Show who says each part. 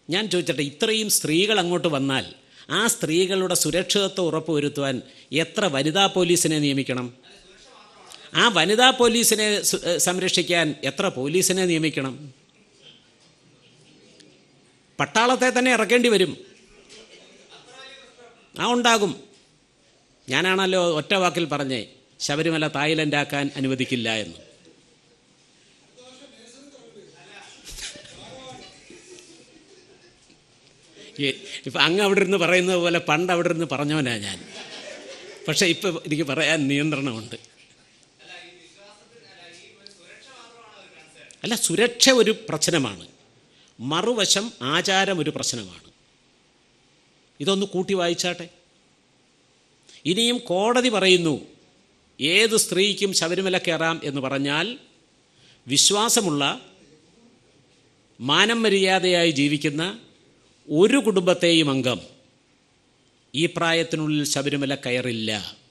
Speaker 1: ഞാൻ ചോദിച്ചട്ടെ ഇത്രയും സ്ത്രീകൾ അങ്ങോട്ട് വന്നാൽ ആ സ്ത്രീകളുടെ സുരക്ഷിതത്വം ഉറപ്പുവരുത്തുവാൻ എത്ര വനിതാ പോലീസിനെ നിയമിക്കണം ആ വനിതാ പോലീസിനെ സു- ഏ, സംരക്ഷിക്കാൻ എത്ര പോലീസിനെ നിയമിക്കണം പട്ടാളത്തെ തന്നെ ഇറക്കേണ്ടി വരും ആ ഉണ്ടാകും ഞാനാണല്ലോ ഒറ്റ വാക്കിൽ പറഞ്ഞേ ശബരിമല തായ്ലൻഡ് ആക്കാൻ അനുവദിക്കില്ല എന്ന് ഈ- ഇപ്പം അങ്ങ് അവിടെ ഇരുന്ന് പറയുന്നത് പോലെ പണ്ട് അവിടെ ഇരുന്ന് പറഞ്ഞവനാ ഞാൻ പക്ഷേ ഇപ്പം എനിക്ക് പറയാൻ നിയന്ത്രണമുണ്ട് അല്ല സുരക്ഷ ഒരു പ്രശ്നമാണ് മറുവശം ആചാരം ഒരു പ്രശ്നമാണ് ഇതൊന്ന് കൂട്ടി വായിച്ചാട്ടെ ഇനിയും കോടതി പറയുന്നു ഏത് സ്ത്രീക്കും ശബരിമല കയറാം എന്ന് പറഞ്ഞാൽ വിശ്വാസമുള്ള മാനം മര്യാദയായി ജീവിക്കുന്ന ഒരു കുടുംബത്തെയും അംഗം ഈ പ്രായത്തിനുള്ളിൽ ശബരിമല കയറില്ല